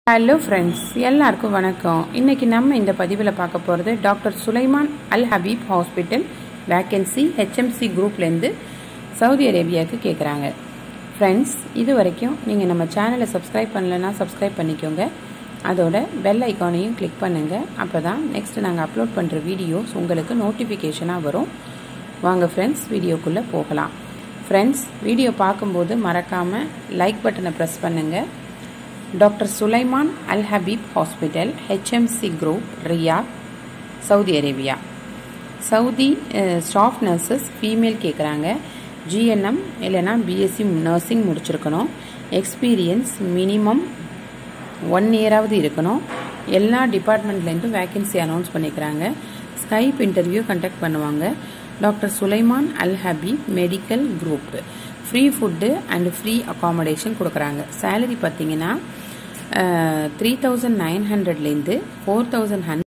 hello friends எல்லாருக்கும் வணக்கம் இன்னைக்கு நம்ம இந்த பதிவில் பார்க்க போகிறது doctor Sulaiman al Habib hospital vacancy HMC குரூப்லேருந்து சவுதி அரேபியாவுக்கு கேட்குறாங்க ஃப்ரெண்ட்ஸ் இது வரைக்கும் நீங்கள் நம்ம சேனலை சப்ஸ்கிரைப் பண்ணலைன்னா சப்ஸ்கிரைப் பண்ணிக்கோங்க அதோட பெல் ஐக்கானையும் கிளிக் பண்ணுங்கள் அப்போ தான் நெக்ஸ்ட் நாங்கள் அப்லோட் பண்ணுற வீடியோஸ் உங்களுக்கு நோட்டிஃபிகேஷனாக வரும் வாங்க ஃப்ரெண்ட்ஸ் வீடியோக்குள்ளே போகலாம் ஃப்ரெண்ட்ஸ் வீடியோ பார்க்கும்போது மறக்காமல் லைக் பட்டனை ப்ரெஸ் பண்ணுங்கள் doctor Sulaiman al Habib hospital HMC group Riyadh Saudi Arabia Saudi staff nurses female கேட்குறாங்க ஜிஎன்எம் இல்லைனா பிஎஸ்சி நர்சிங் முடிச்சிருக்கணும் எக்ஸ்பீரியன்ஸ் மினிமம் ஒன் இயராவது இருக்கணும் எல்லா டிபார்ட்மெண்ட்லேருந்தும் வேக்கன்சி அனௌன்ஸ் பண்ணிக்கிறாங்க ஸ்கைப் இன்டர்வியூ கண்டக்ட் பண்ணுவாங்க doctor Sulaiman al Habib medical group free food and free accommodation கொடுக்குறாங்க சேலரி பார்த்தீங்கன்னா த்ரீ தௌசண்ட் நைன் ஹண்ட்ரட்லேருந்து ஃபோர் தௌசண்ட் ஹண்ட்ரட்